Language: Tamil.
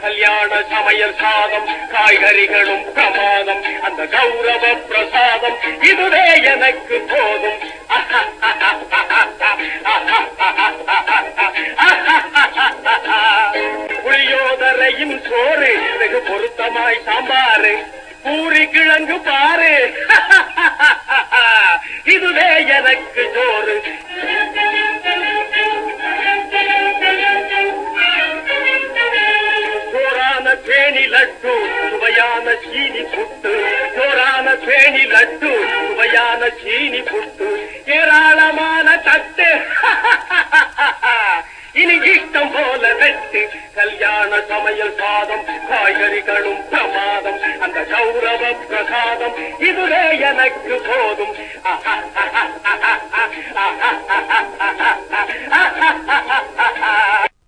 கல்யாண சமையல் சாதம் காய்கறிகளும் பிரமாதம் அந்த கௌரவ பிரசாதம் இதுவே எனக்கு போதும் புளியோதரையும் சோறு வெகு பொருத்தமாய் சாம்பாரு பூரி கிழங்கு பாரு இதுவே எனக்கு சோறு ஜோரான பேணி லட்டு சுவையான சீனி புட்டு ஜோரான பேணி லட்டு சுவையான சீனி புட்டு ஏராளமான தட்டு இனி இஷ்டம் போல வெட்டு கல்யாண சமையல் சாதம் காய்கறிகளும் பிரமாதம் அந்த கௌரவ பிரசாதம் இதுவே எனக்கு போதும்